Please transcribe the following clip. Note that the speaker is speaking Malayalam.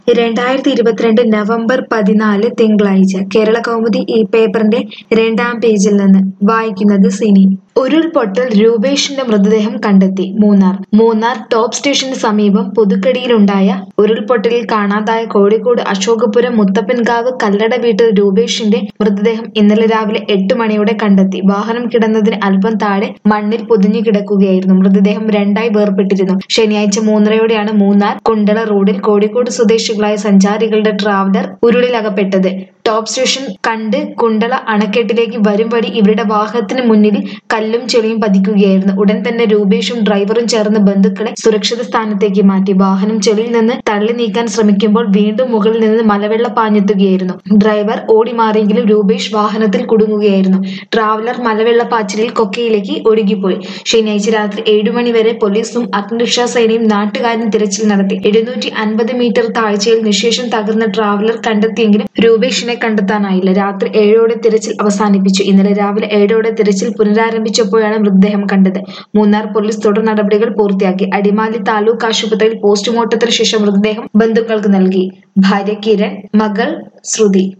രണ്ടായിരത്തി ഇരുപത്തിരണ്ട് നവംബർ പതിനാല് തിങ്കളാഴ്ച കേരള കൗമുദി ഈ പേപ്പറിന്റെ രണ്ടാം പേജിൽ നിന്ന് വായിക്കുന്നത് സിനി ഉരുൾപൊട്ടൽ രൂപേഷിന്റെ മൃതദേഹം കണ്ടെത്തി മൂന്നാർ മൂന്നാർ ടോപ്പ് സ്റ്റേഷന് സമീപം പുതുക്കടിയിലുണ്ടായ ഉരുൾപൊട്ടലിൽ കാണാതായ കോഴിക്കോട് അശോകപുരം മുത്തപ്പൻകാവ് കല്ലട വീട്ടിൽ രൂപേഷിന്റെ മൃതദേഹം ഇന്നലെ രാവിലെ എട്ട് മണിയോടെ കണ്ടെത്തി വാഹനം കിടന്നതിന് അല്പം താഴെ മണ്ണിൽ പൊതിഞ്ഞു കിടക്കുകയായിരുന്നു മൃതദേഹം രണ്ടായി വേർപെട്ടിരുന്നു ശനിയാഴ്ച മൂന്നരയോടെയാണ് മൂന്നാർ കുണ്ടള റോഡിൽ കോഴിക്കോട് സ്വദേശികളായ സഞ്ചാരികളുടെ ട്രാവലർ ഉരുളിലകപ്പെട്ടത് ടോപ്പ് സ്റ്റേഷൻ കണ്ട് കുണ്ടള അണക്കെട്ടിലേക്ക് വരും വഴി ഇവരുടെ വാഹനത്തിന് മുന്നിൽ കല്ലും ചെളിയും പതിക്കുകയായിരുന്നു ഉടൻ തന്നെ രൂപേഷും ഡ്രൈവറും ചേർന്ന് ബന്ധുക്കളെ സുരക്ഷിത സ്ഥാനത്തേക്ക് മാറ്റി വാഹനം ചെളിയിൽ നിന്ന് തള്ളി നീക്കാൻ ശ്രമിക്കുമ്പോൾ വീണ്ടും മുകളിൽ നിന്ന് മലവെള്ള പാഞ്ഞെത്തുകയായിരുന്നു ഡ്രൈവർ ഓടി മാറിയെങ്കിലും രൂപേഷ് വാഹനത്തിൽ കുടുങ്ങുകയായിരുന്നു ട്രാവലർ മലവെള്ളപ്പാച്ചിലിൽ കൊക്കയിലേക്ക് ഒഴുകിപ്പോയി ശനിയാഴ്ച രാത്രി ഏഴു മണി വരെ പോലീസും അഗ്നിരക്ഷാ സേനയും നാട്ടുകാരും തിരച്ചിൽ നടത്തി എഴുന്നൂറ്റി അൻപത് മീറ്റർ താഴ്ചയിൽ നിശേഷം തകർന്ന ട്രാവലർ കണ്ടെത്തിയെങ്കിലും രൂപേഷിനെ കണ്ടെത്താനായില്ല രാത്രി ഏഴോടെ തിരച്ചിൽ അവസാനിപ്പിച്ചു ഇന്നലെ രാവിലെ ഏഴോടെ തിരച്ചിൽ പുനരാരംഭിച്ചപ്പോഴാണ് മൃതദേഹം കണ്ടത് മൂന്നാർ പോലീസ് തുടർ നടപടികൾ പൂർത്തിയാക്കി അടിമാലി താലൂക്ക് ആശുപത്രിയിൽ പോസ്റ്റ്മോർട്ടത്തിന് ശേഷം മൃതദേഹം ബന്ധുക്കൾക്ക് നൽകി ഭാര്യ കിരൺ മകൾ ശ്രുതി